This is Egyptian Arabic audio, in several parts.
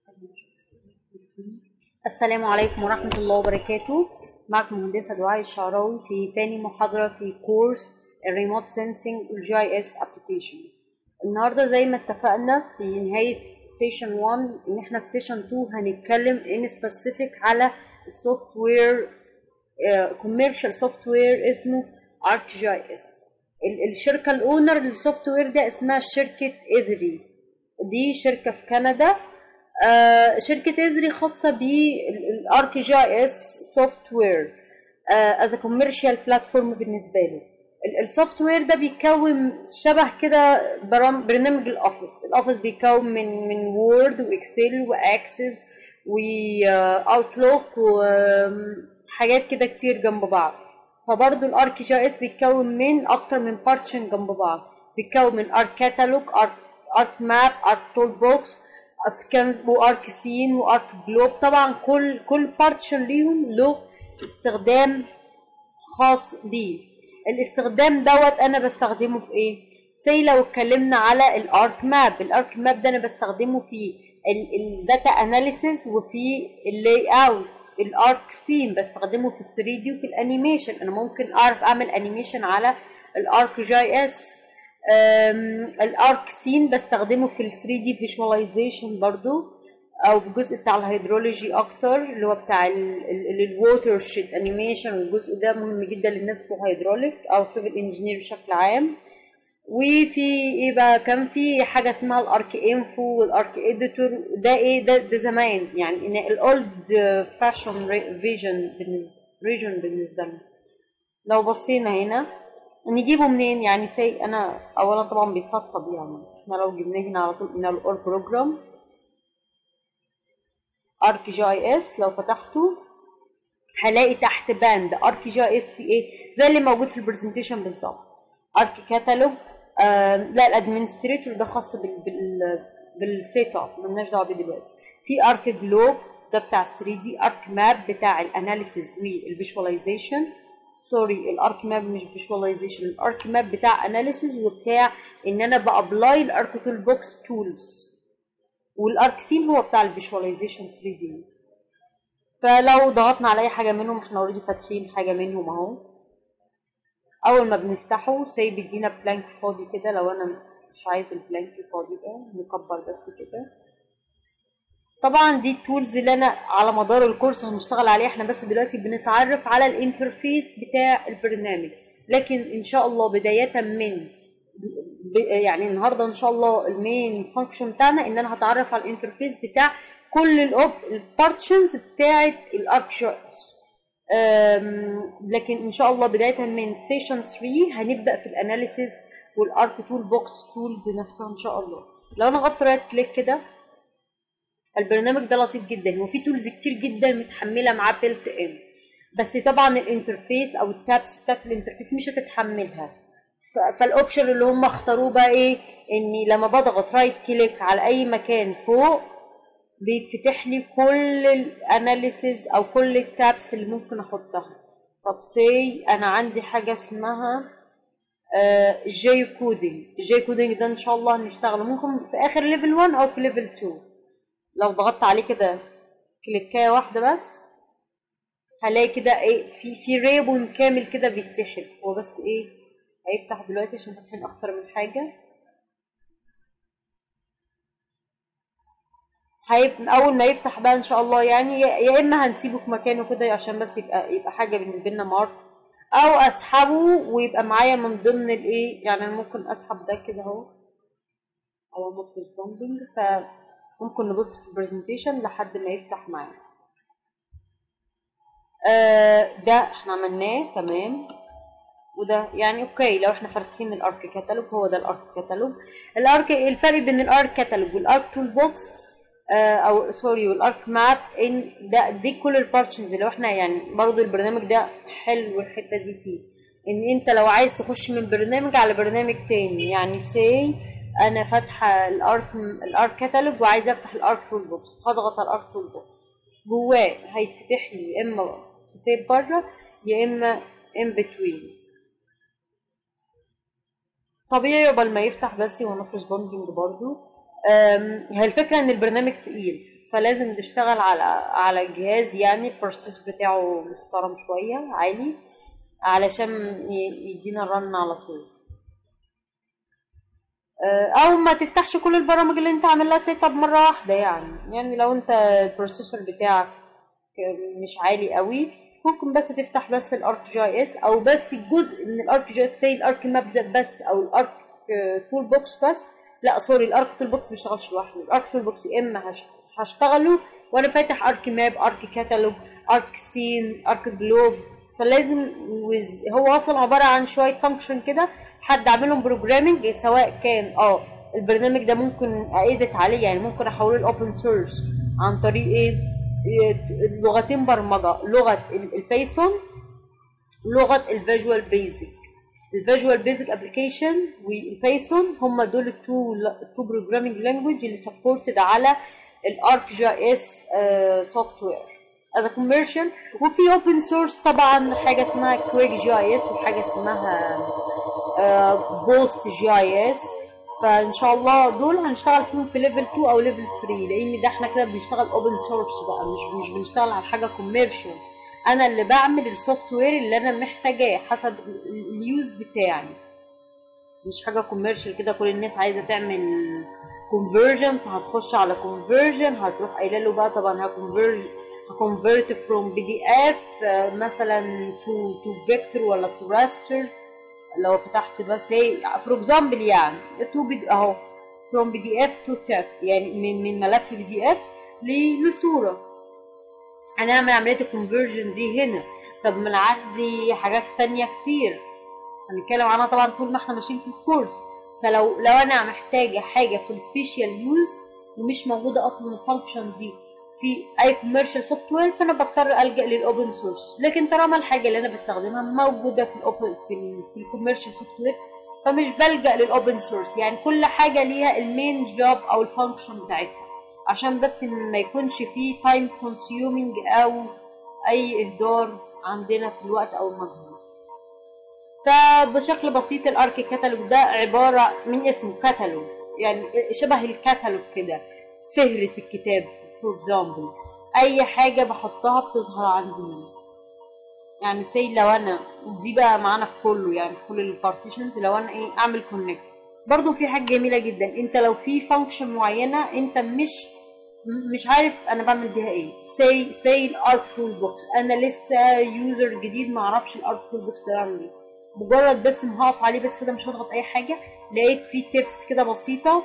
السلام عليكم ورحمة الله وبركاته معكم مهندسة دعاء الشعراوي في تاني محاضرة في كورس الريموت سensing والجي اي اس ابلكيشن النهارده زي ما اتفقنا في نهاية سيشن 1 ان احنا في سيشن 2 هنتكلم ان سبيسيفيك على السوفت وير كوميرشال سوفت وير اسمه ارك جي اس الشركة الاونر للسوفت وير ده اسمها شركة اذري دي شركة في كندا آه شركة ازري خاصة بالارك جي اس سوفت وير از كوميرشال بلاتفورم بالنسبة له السوفت وير ده بيكون شبه كده برنامج الاوفيس الاوفيس بيكون من من وورد واكسل واكسس واوتلوك وحاجات كده كتير جنب بعض فبرضه الارك جي اس بيتكون من اكتر من بارتشن جنب بعض بيتكون من ارك كاتالوج ارك ارك ماب ارك تول بوكس وارك سين وارك جلوب طبعا كل كل بارتشن ليهم له استخدام خاص بيه الاستخدام دوت انا بستخدمه في ايه سي لو اتكلمنا على الارك ماب الارك ماب ده انا بستخدمه في الداتا اناليسيس وفي اللاي اوت الارك سين بستخدمه في ال 3 دي وفي الانيميشن انا ممكن اعرف اعمل انيميشن على الارك جي اس الارك سين بستخدمه في ال 3 دي فيجواليزيشن برضو او الجزء بتاع الهيدرولوجي اكتر اللي هو بتاع الووتر شيت انيميشن والجزء ده مهم جدا للناس بتوع هيدروليك او سيفل انجينير بشكل عام وفي ايه بقى كان في حاجه اسمها الارك انفو والارك اديتور ده ايه ده ده زمان يعني ان الاولد فاشن فيجن ريجن بالنسبه لنا لو بصينا هنا نجيبه منين يعني سي انا اولا طبعا بيتسطب يعني احنا لو جبناه هنا على طول من الاول بروجرام ارك جي اس لو فتحته هلاقي تحت باند ارك جي اس في ايه زي اللي موجود في البرزنتيشن بالظبط ارك كاتالوج آه لا الادمنستريتور ده خاص بال بال بالسيت اب مالناش دعوه بيه دلوقتي في ارك جلوب ده بتاع 3 دي ارك ماب بتاع الاناليسيز والفيجواليزيشن سوري الارك ماب مش فيجواليزيشن الارك ماب بتاع اناليسيز وبتاع ان انا بابلاي الارك تول بوكس تولز والارك سين هو بتاع الفيجواليزيشن 3 دي فلو ضغطنا على اي حاجه منهم احنا اوريدي فاتحين حاجه منهم اهو اول ما بنفتحه سي بيدينا بلانك فاضي كده لو انا مش عايز البلانك الفاضي ده نكبر بس كده طبعا دي التولز اللي انا على مدار الكورس هنشتغل عليها احنا بس دلوقتي بنتعرف على الانترفيس بتاع البرنامج لكن ان شاء الله بدايه من يعني النهارده ان شاء الله المين فانكشن بتاعنا ان انا هتعرف على الانترفيس بتاع كل الاوب البارتشنز بتاعه الارك شوتس لكن ان شاء الله بدايه من سيشن 3 هنبدا في الاناليسيز والارك تول بوكس تولز نفسها ان شاء الله لو انا غطيت رايت كليك كده البرنامج ده لطيف جدا وفي تولز كتير جدا متحمله معاه بيلت ان بس طبعا الانترفيس او التابس بتاعت الانترفيس مش هتتحملها فالاوبشن اللي هم اختاروه بقى ايه اني لما بضغط رايت كليك على اي مكان فوق بيتفتح لي كل الاناليسيز او كل التابس اللي ممكن احطها طب سي انا عندي حاجه اسمها جي كودينج جي كودينج ده ان شاء الله هنشتغله ممكن في اخر ليفل 1 او في ليفل 2 لو ضغطت عليه كده كليكايه واحده بس هلاقي كده ايه في في ريبون كامل كده بيتسحب هو بس ايه هيفتح دلوقتي عشان فاتحين اكتر من حاجة هيبقى اول ما يفتح بقى ان شاء الله يعني يا اما هنسيبه في مكانه كده عشان بس يبقى يبقى حاجة بالنسبة لنا مارك او اسحبه ويبقى معايا من ضمن الايه يعني انا ممكن اسحب ده كده اهو او مود ريسبوندنج فممكن نبص في البرزنتيشن لحد ما يفتح معايا آه ده احنا عملناه تمام وده يعني اوكي لو احنا فاتحين الارك كاتالوج هو ده الارك كاتالوج الارك الفرق بين الارك كاتالوج والارك تول بوكس آه او سوري والارك ماب ان ده دي كل البارتشنز اللي احنا يعني برضو البرنامج ده حلو الحته دي فيه ان انت لو عايز تخش من برنامج على برنامج تاني يعني سي انا فاتحه الارك الارك كاتالوج وعايزه افتح الارك تول بوكس هضغط على الارك تول بوكس جواه هيتفتح لي يا اما ستيب بره يا اما ان بتوين طبيعي قبل ما يفتح بس هو نوت ريسبوندنج برضه هي الفكره ان البرنامج تقيل فلازم نشتغل على على الجهاز يعني البروسيس بتاعه محترم شويه عالي علشان ي- يدينا الرن على طول آه، او ما تفتحش كل البرامج اللي انت عامل لها سيت اب مره واحده يعني يعني لو انت البروسيسور بتاعك مش عالي قوي ممكن بس تفتح بس الارك جي اس او بس جزء من الارك جي اس زي الارك ماب بس او الارك تول بوكس بس لا سوري الارك تول بوكس ما بيشتغلش لوحده الارك تول بوكس يا اما هش- هشتغله وانا فاتح ارك ماب ارك كاتالوج ارك سين ارك جلوب فلازم وز- هو اصلا عباره عن شويه فانكشن كده حد عاملهم بروجرامنج سواء كان اه البرنامج ده ممكن ايدت عليه يعني ممكن احوله لاوبن سورس عن طريق ايه إيه، لغتين برمجه لغه ال- البايثون لغه الفيجوال بيزك الفيجوال بيزك ابلكيشن والبايثون هم دول التو التو بروجرامينج لانجويج اللي سبورتد على الارك جي اس سوفت وير از كوميرشال وفي اوبن سورس طبعا حاجه اسمها كويك جي اس وحاجه اسمها بوست جي اي اس فان شاء الله دول هنشتغل فيهم في ليفل 2 او ليفل 3 لان ده احنا كده بنشتغل اوبن سورس بقى مش مش بنشتغل على حاجه كوميرشال انا اللي بعمل السوفت وير اللي انا محتاجاه حسب ال- اليوز بتاعي مش حاجه كوميرشال كده كل الناس عايزه تعمل كونفرجن فهتخش على كونفرجن هتروح قايله له بقى طبعا هكونفرج هكونفرت فروم بي دي اف مثلا تو تو فيكتور ولا تو راستر لو فتحت بس هي فور اكزامبل يعني تو بي اهو فروم بي دي اف تو تف يعني من من ملف بي دي اف لصوره هنعمل عمليه الكونفرجن دي هنا طب ما انا عندي حاجات تانية كتير هنتكلم عنها طبعا طول ما احنا ماشيين في الكورس فلو لو انا محتاجه حاجه في السبيشال يوز ومش موجوده اصلا الفانكشن دي في اي كوميرشال سوفت وير فانا بضطر الجا للاوبن سورس لكن طالما الحاجه اللي انا بستخدمها موجوده في الاوبن في, ال- في الكوميرشال سوفت وير فمش بلجا للاوبن سورس يعني كل حاجه ليها المين جوب او الفانكشن بتاعتها عشان بس ما يكونش فيه تايم كونسيومينج او اي اهدار عندنا في الوقت او المجهود فبشكل بسيط الارك كاتالوج ده عبارة من اسمه كاتالوج يعني شبه الكاتالوج كده فهرس الكتاب فور اكزامبل اي حاجة بحطها بتظهر عندي هنا يعني سي لو انا دي بقى معانا في كله يعني في كل البارتيشنز لو انا ايه اعمل كونكت برضو في حاجة جميلة جدا انت لو في فانكشن معينة انت مش مش عارف انا بعمل بيها ايه سي سي الارك تول بوكس انا لسه يوزر جديد ما اعرفش الارك تول بوكس ده بعمل ايه مجرد بس ما هقف عليه بس كده مش هضغط اي حاجه لقيت فيه تيبس كده بسيطه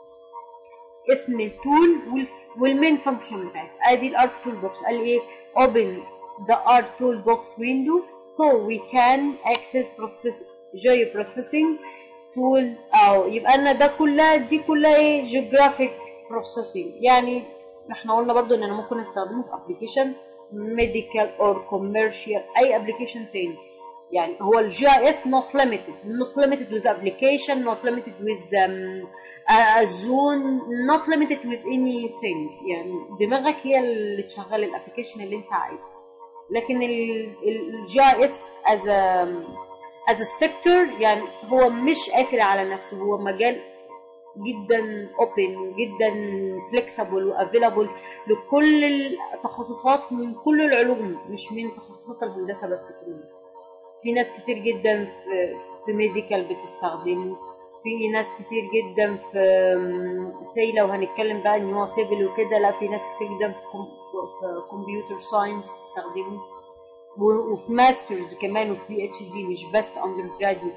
اسم التول وال- والمين فانكشن بتاعتها ادي الارك تول بوكس قال ايه open the art toolbox window so we can access process joy processing tool او يبقى انا ده كلها دي كلها ايه geographic processing يعني احنا قلنا برضو ان انا ممكن استخدمه في application medical or commercial اي application تاني يعني هو الجي اي اس not limited not limited with application not limited with um, a zone not limited with anything يعني دماغك هي اللي تشغل الابلكيشن اللي انت عايزه لكن الجي اي اس as a as a sector يعني هو مش قافل على نفسه هو مجال جدا اوبن جدا فليكسبل وافيلابل لكل التخصصات من كل العلوم مش من تخصصات الهندسه بس كمان في ناس كتير جدا في في ميديكال بتستخدمه في ناس كتير جدا في سي لو هنتكلم بقى ان هو سيفل وكده لا في ناس كتير جدا في في كمبيوتر ساينس بتستخدمه و- وفي ماسترز كمان وفي بي اتش دي مش بس اندر جراديوت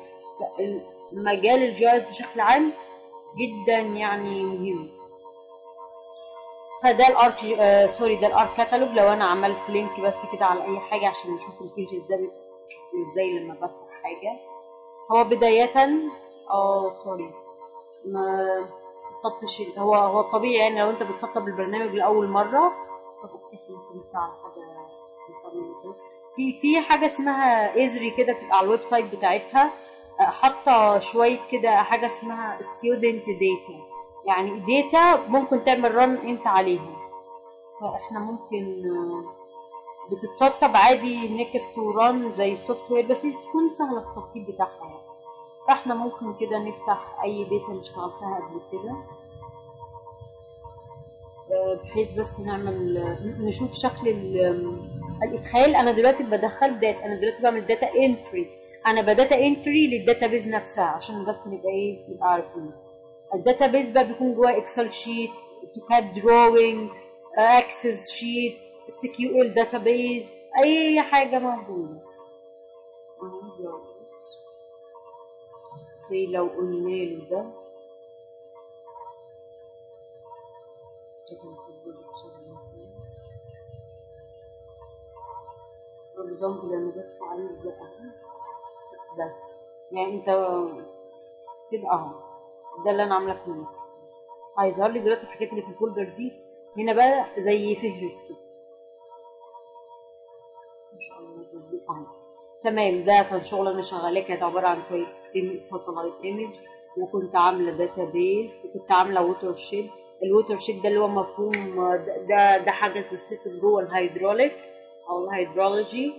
مجال الجواز بشكل عام جدا يعني مهم فده الارك آه سوري ده الارك كاتالوج لو انا عملت لينك بس كده على اي حاجه عشان نشوف البيج ده بيبقى ازاي لما بفتح حاجه هو بدايه اه سوري ما سطبتش ال- هو هو الطبيعي يعني لو انت بتسطب البرنامج لاول مره طب افتح يمكن بتاع حاجه نسميها كده. في في حاجه اسمها ازري كده بتبقى على الويب سايت بتاعتها آه، حاطه شويه كده حاجه اسمها ستودنت داتا يعني داتا ممكن تعمل رن انت عليها فاحنا ممكن آه، بتتسطب عادي نيكست وران زي السوفت وير بس تكون سهله في التسطيب بتاعها يعني فاحنا ممكن كده نفتح اي داتا اللي اشتغلتها قبل كده آه، بحيث بس نعمل نشوف شكل ال- الادخال انا دلوقتي بدخل داتا انا دلوقتي بعمل داتا انتري انا بداتا انتري للداتابيز نفسها عشان بس نبقى ايه نبقى عارفين الداتابيز بقى بيكون جواه اكسل شيت اوتوكاد دروينج اكسس شيت اس كيو ال داتابيز اي حاجه موجوده سي لو قلنا له ده فور اكزامبل انا بس عايز أفهم. بس يعني انت تبقى اهو ده اللي انا عامله فيه هيظهر لي دلوقتي الحاجات اللي في الفولدر دي هنا بقى زي فهرس كده ما شاء الله مظبوط اهو تمام ده كان شغل انا شغالاه كانت عباره عن شويه ساتلايت ايمج وكنت عامله داتابيز وكنت عامله ووتر شيد الووتر شيد ده اللي هو مفهوم ده ده, ده حاجه سبيسيفيك جوه الهيدروليك او الهيدرولوجي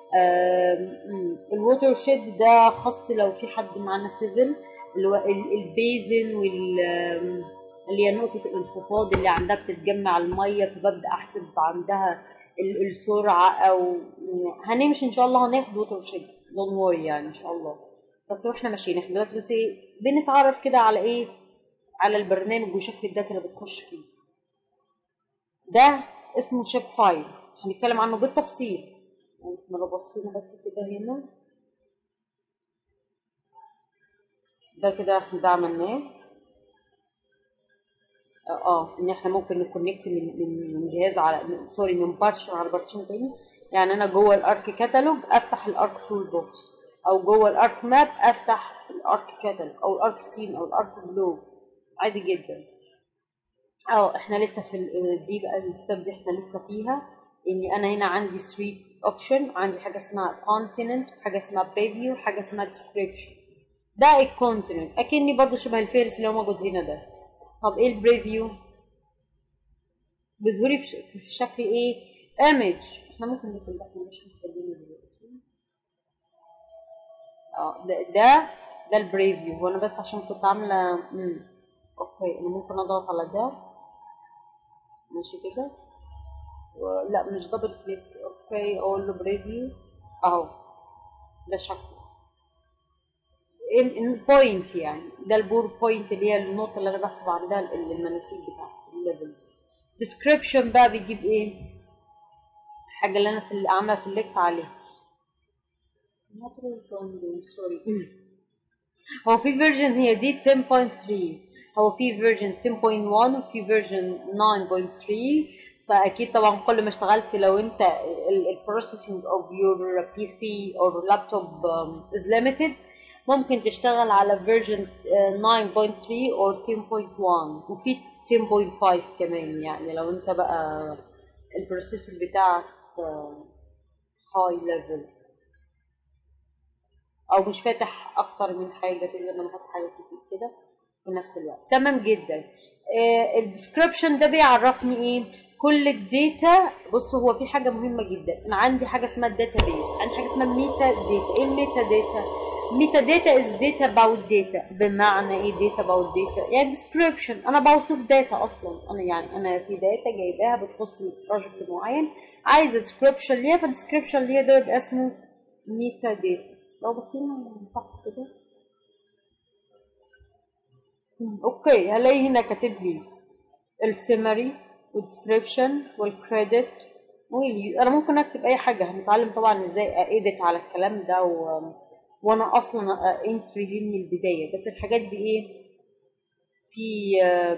الووتر شيد ده خاص لو في حد معانا سيفل اللي هو ال- البيزن وال آم، اللي هي نقطة الانخفاض اللي عندها بتتجمع المية فببدأ أحسب عندها ال- السرعة أو هنمشي إن شاء الله هناخد ووتر شيد دون وري يعني إن شاء الله بس واحنا ماشيين احنا دلوقتي بس ايه بنتعرف كده على ايه على البرنامج وشكل الداتا اللي بتخش فيه ده اسمه شيب فايل هنتكلم عنه بالتفصيل احنا لو بصينا بس كده هنا ده كده احنا ده عملناه اه آه، ان احنا ممكن نكونكت من من من جهاز على من- سوري من بارشن على بارشن تاني يعني انا جوه الارك كاتالوج افتح الارك تول بوكس او جوه الارك ماب افتح الارك كاتالوج او الارك سين او الارك جلوب عادي جدا اه احنا لسه في ال- دي بقى الستيب دي احنا لسه فيها اني انا هنا عندي 3 اوبشن عندي حاجه اسمها كونتيننت حاجه اسمها بريفيو حاجه اسمها ديسكريبشن ده الكونتيننت اكني برضو شبه الفيرس اللي هو موجود هنا ده طب ايه البريفيو بظهوري في ش- في شكل ايه ايمج احنا ممكن نقول ده احنا مش محتاجين دلوقتي اه ده ده ده البريفيو وانا بس عشان كنت عامله مم. اوكي انا ممكن اضغط على ده ماشي كده و- لا مش دبل كليك اوكي اقول له بريفيو اهو ده شكله بوينت يعني ده البور بوينت اللي هي النقطه اللي انا بحسب عندها ال- المناسيب بتاعتي الليفلز ديسكريبشن بقى بيجيب ايه الحاجه اللي انا سل... عامله سيلكت عليها سوري هو في فيرجن هي دي 10.3 هو في فيرجن 10.1 وفي فيرجن 9.3 فاكيد طبعا كل ما اشتغلت لو انت البروسيسنج اوف يور بي سي او لابتوب از ليميتد ممكن تشتغل على فيرجن 9.3 او 10.1 وفي 10.5 كمان يعني لو انت بقى البروسيسور بتاعك هاي ليفل او مش فاتح اكتر من حاجه تقدر انا فاتح حاجه كتير كده في نفس الوقت تمام جدا آه الديسكربشن ده بيعرفني ايه كل الداتا بص هو في حاجه مهمه جدا انا عندي حاجه اسمها الداتا بيز عندي حاجه اسمها ميتا داتا ايه الميتا داتا ميتا داتا از داتا about داتا بمعنى ايه داتا about داتا يعني ديسكربشن انا بوصف داتا اصلا انا يعني انا في داتا جايباها بتخص بروجكت معين عايزه ديسكربشن ليها فالديسكربشن ليها ده يبقى اسمه ميتا داتا لو بصينا من تحت كده اوكي هلاقي هنا كاتب لي السمري والديسكريبشن والكريدت انا ممكن اكتب اي حاجه هنتعلم طبعا ازاي ايديت على الكلام ده و... وانا اصلا انتري ليه من البدايه بس الحاجات دي ايه في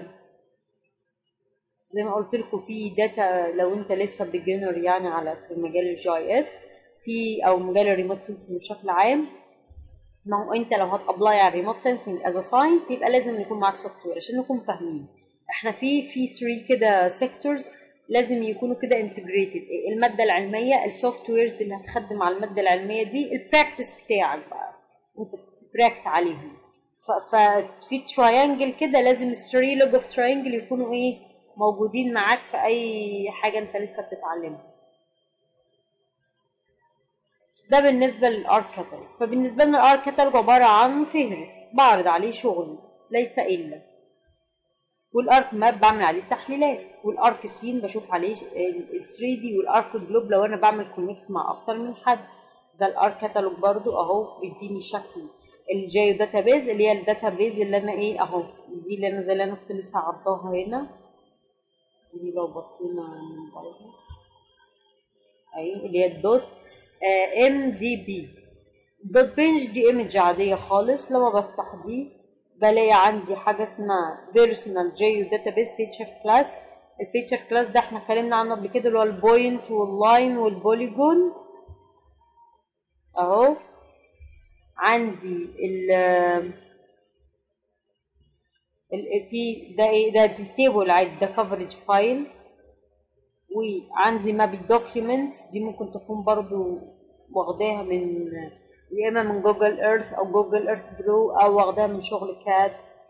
زي ما قلت لكم في داتا لو انت لسه بيجنر يعني على في مجال الجي اس في او مجال الريموت سنسنج بشكل عام ما هو انت لو هتابلاي على الريموت سنسنج از ساين يبقى لازم يكون معاك سوفت وير عشان نكون فاهمين احنا في في 3 كده سيكتورز لازم يكونوا كده انتجريتد الماده العلميه السوفت ويرز اللي هتخدم على الماده العلميه دي البراكتس بتاعك بقى انت بتبراكت عليهم ففي تراينجل كده لازم الثري لوج اوف تراينجل يكونوا ايه موجودين معاك في اي حاجه انت لسه بتتعلمها ده بالنسبة للارك كاتالوج فبالنسبة لنا الارك كاتالوج عبارة عن فهرس بعرض عليه شغل ليس إلا والارك ماب بعمل عليه تحليلات والارك سين بشوف عليه ال 3 دي والارك جلوب لو انا بعمل كونكت مع اكتر من حد ده الارك كاتالوج برضو اهو بيديني شكل الجايو داتابيز اللي هي الداتابيز اللي انا ايه اهو دي اللي انا زي اللي انا كنت لسه عرضاها هنا دي لو بصينا من بره اهي اللي هي الدوت ام دي بي دوت بنج دي ايمج عادية خالص لما بفتح دي بلاقي عندي حاجة اسمها بيرسونال جيو داتابيز فيتشر كلاس الفيتشر كلاس ده احنا اتكلمنا عنه قبل كده اللي هو البوينت واللاين والبوليجون اهو عندي ال ال في ده ايه ده التيبل عادي ده كفرج فايل وعندي مابي دوكيومنت دي ممكن تكون برضو واخداها من يا اما من جوجل ايرث او جوجل ايرث برو او واخداها من شغل كات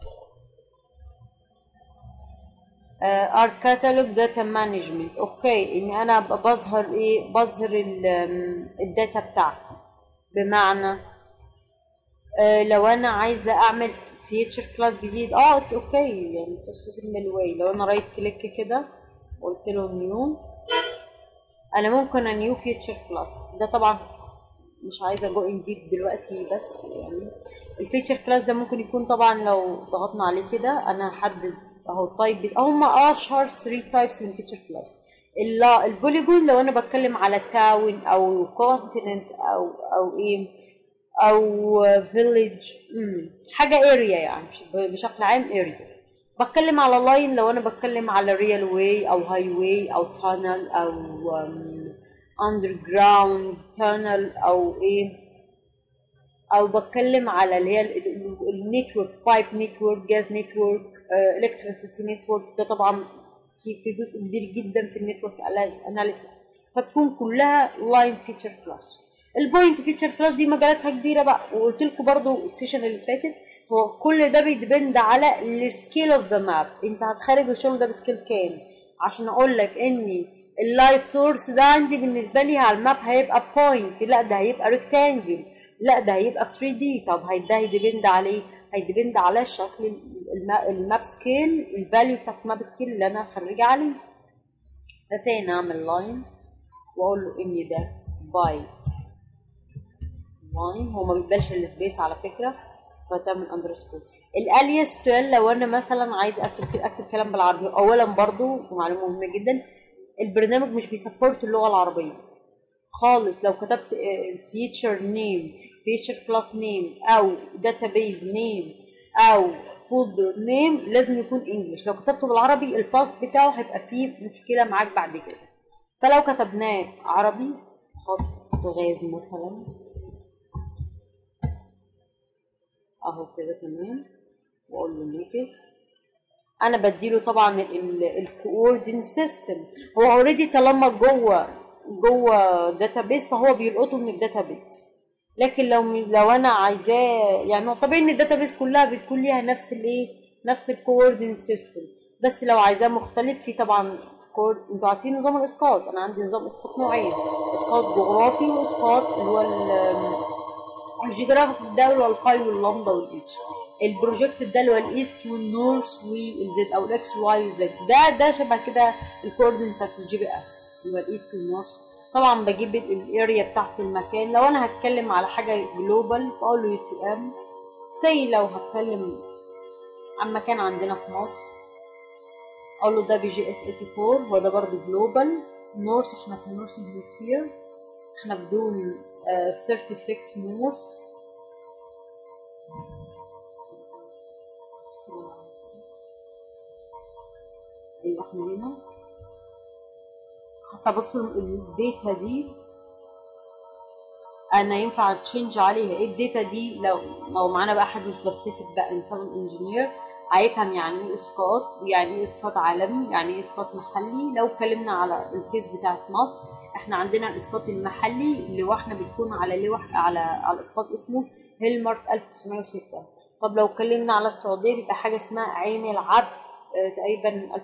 ار كاتالوج داتا مانجمنت اوكي ان انا بظهر ايه بظهر الداتا بتاعتي بمعنى آه لو انا عايزه اعمل فيتشر كلاس جديد اه اتس اوكي يعني من الواي لو انا رايت كليك كده قلت له نيو انا ممكن انيو فيتشر كلاس ده طبعا مش عايزه جو ان ديب دلوقتي بس يعني الفيتشر كلاس ده ممكن يكون طبعا لو ضغطنا عليه كده انا هحدد اهو التايب هم اشهر 3 تايبس من الفيتشر كلاس البوليجون لو انا بتكلم على تاون او كونتيننت او او ايه او فيليج حاجه اريا يعني بشكل عام اريا بتكلم على لاين لو انا بتكلم على ريال واي او هاي واي او تانل او اندر جراوند تانل او ايه او بتكلم على اللي هي النتورك بايب نتورك جاز نتورك الكتريسيتي نتورك ده طبعا في في جزء كبير جدا في النتورك اناليسيس فتكون كلها لاين فيتشر كلاس البوينت فيتشر كلاس دي مجالاتها كبيره بقى وقلت لكم برضو السيشن اللي فاتت هو كل ده بيدبند على السكيل اوف ذا ماب انت هتخرج الشغل ده بسكيل كام عشان اقول لك ان اللايت سورس ده عندي بالنسبه لي على الماب هيبقى بوينت لا ده هيبقى ريكتانجل لا ده هيبقى 3 دي طب ده هيدبند على ايه هيدبند على الشكل الماب سكيل الفاليو بتاعت الماب سكيل اللي انا خريجه عليه بس هنا اعمل لاين واقول له ان ده باي لاين هو ما بيقبلش السبيس على فكره فتعمل اندرسكور الالياس تول لو انا مثلا عايز اكتب اكتب كلام بالعربي اولا برضو معلومه مهمه جدا البرنامج مش بيسبورت اللغه العربيه خالص لو كتبت فيتشر نيم فيتشر كلاس نيم او داتابيز نيم او فولدر نيم لازم يكون انجلش لو كتبته بالعربي الباث بتاعه هيبقى فيه مشكله معاك بعد كده فلو كتبناه عربي خط غاز مثلا اهو كده تمام واقول له نيكس انا بديله طبعا الكوردين سيستم هو اوريدي طالما جوه جوه داتابيس فهو بيلقطه من الداتابيس لكن لو لو انا عايزاه يعني طبيعي ان الداتابيس كلها بتكون ليها نفس الايه نفس الكوردين سيستم بس لو عايزاه مختلف في طبعا كورد انتوا عارفين نظام الاسقاط انا عندي نظام اسقاط نوعين اسقاط جغرافي واسقاط اللي هو الجغرافي الدولة والقاي واللمضة والاتش البروجكت ده اللي هو الايست والنورث والزد او الاكس واي والزد ده ده شبه كده الكوردين بتاعت الجي بي اس اللي هو الايست والنورث طبعا بجيب الاريا بتاعت المكان لو انا هتكلم على حاجه جلوبال بقول له يو تي ام سي لو هتكلم عن مكان عندنا في مصر اقول له ده بي جي اس 84 هو ده برضه جلوبال نورث احنا في النورث هيمسفير احنا بدون 36 نورث ايوه احنا هنا حتى بصوا الداتا دي انا ينفع تشينج عليها ايه الداتا دي لو لو معانا بقى حد سبيسيفيك بقى انسان انجينير هيفهم يعني ايه اسقاط ويعني ايه اسقاط عالمي يعني ايه اسقاط محلي لو اتكلمنا على الكيس بتاعت مصر احنا عندنا الاسقاط المحلي لوحنا بتكون على لوح على على اسقاط اسمه هيلمارت 1906 طب لو اتكلمنا على السعوديه بيبقى حاجه اسمها عين العبد اه تقريبا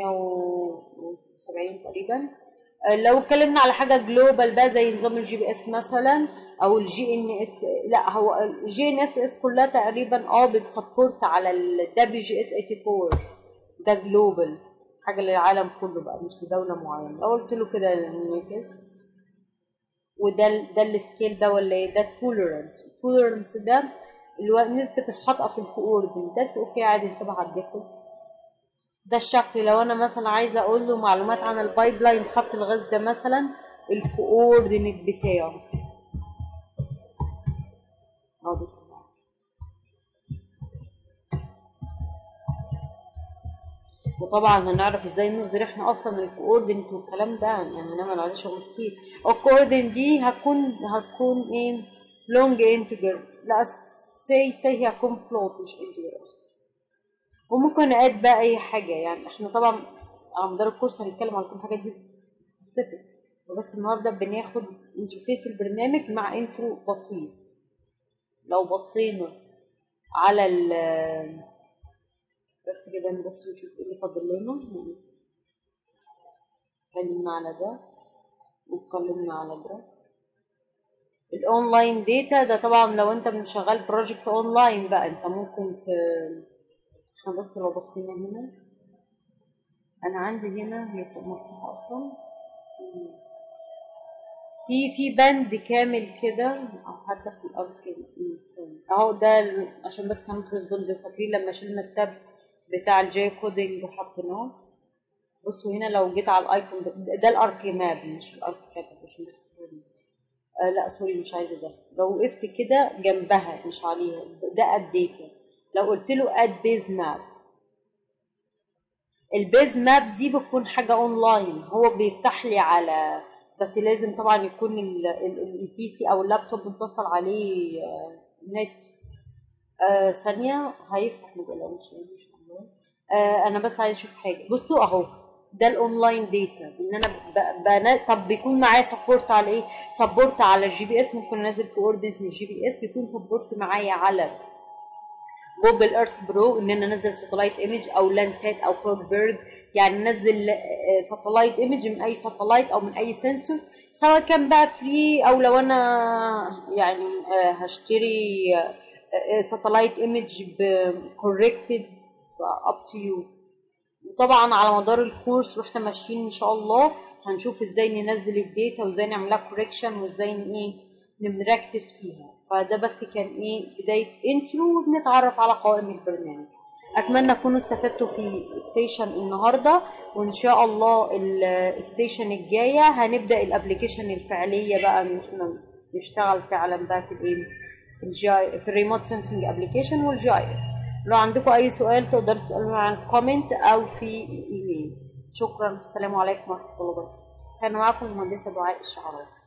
1970 تقريبا اه لو اتكلمنا على حاجه جلوبال بقى زي نظام الجي بي اس مثلا او الجي ان اس لا هو الجي ان اس اس كلها تقريبا اه بتسبورت على الدبليو جي اس 84 ده جلوبال حاجه للعالم كله بقى مش لدوله معينه لو قلت له كده نيكس وده ال- ده السكيل ده ولا ايه ده التوليرنس التوليرنس ده اللي هو نسبه الخطا في الكوردين ده اوكي عادي نسيبها على الديفولت ده الشكل لو انا مثلا عايزه اقول له معلومات عن البايب لاين خط الغاز ده مثلا الكوردينيت بتاعه أهو ده. وطبعا هنعرف ازاي نظهر احنا اصلا الكوردينيت والكلام ده يعني هنعمل عليه شغل كتير الكوردينيت دي هتكون هتكون ايه لونج انتجر لا سي سي هي هتكون فلوت مش انتجر اصلا وممكن نقاد بقى اي حاجه يعني احنا طبعا على مدار الكورس هنتكلم على كل الحاجات دي سبيسيفيك وبس النهارده بناخد انترفيس البرنامج مع انترو بسيط لو بصينا على ال بس كده نبص نشوف ايه اللي فاضل لنا اتكلمنا على ده واتكلمنا على ده الاونلاين داتا ده طبعا لو انت من شغال بروجكت اونلاين بقى انت ممكن ت احنا بس لو بصينا هنا انا عندي هنا هي مفتوحه اصلا في في بند كامل كده او حتى في الارض كده اهو ده ال- عشان بس كمان كورسبوند فاكرين لما شلنا التاب بتاع الجي كودنج وحطيناه بصوا هنا لو جيت على الايكون ده, ده الارك ماب مش الارك كاتب عشان بس تفهموا. آه لا سوري مش عايزه ده لو وقفت كده جنبها مش عليها ده اد داتا لو قلت له اد بيز ماب البيز ماب دي بتكون حاجه اونلاين هو بيفتح لي على بس لازم طبعا يكون البي سي او اللابتوب متصل عليه آه، نت آه ثانيه هيفتح ما تقلقوش يعني ان شاء الله آه انا بس عايز اشوف حاجه بصوا اهو ده الاونلاين داتا ان انا ب- بنا... طب بيكون معايا سبورت على ايه سبورت على الجي بي اس ممكن انزل كوردينت من الجي بي اس بيكون سبورت معايا على جوجل ايرث برو ان انا انزل ساتلايت ايمج او لاندسات او كروكبيرج يعني ننزل ساتلايت ايمج من اي ساتلايت او من اي سنسور سواء كان بقى فري او لو انا يعني آه، هشتري ساتلايت ايمج كوركتد اب تو يو وطبعا على مدار الكورس واحنا ماشيين ان شاء الله هنشوف ازاي ننزل الداتا وازاي نعمل لها كوركشن وازاي ن- ايه نركز فيها فده بس كان ايه بدايه انترو وبنتعرف على قوائم البرنامج اتمنى تكونوا استفدتوا في السيشن النهارده وان شاء الله ال- السيشن الجايه هنبدا الابلكيشن الفعليه بقى ان احنا نشتغل فعلا بقى في الايه في الجي في الريموت سنسنج ابلكيشن والجي اي اس لو عندكم اي سؤال تقدروا تسالونا عن كومنت او في ايميل شكرا السلام عليكم ورحمه الله وبركاته كان معكم المهندسه دعاء الشعراوي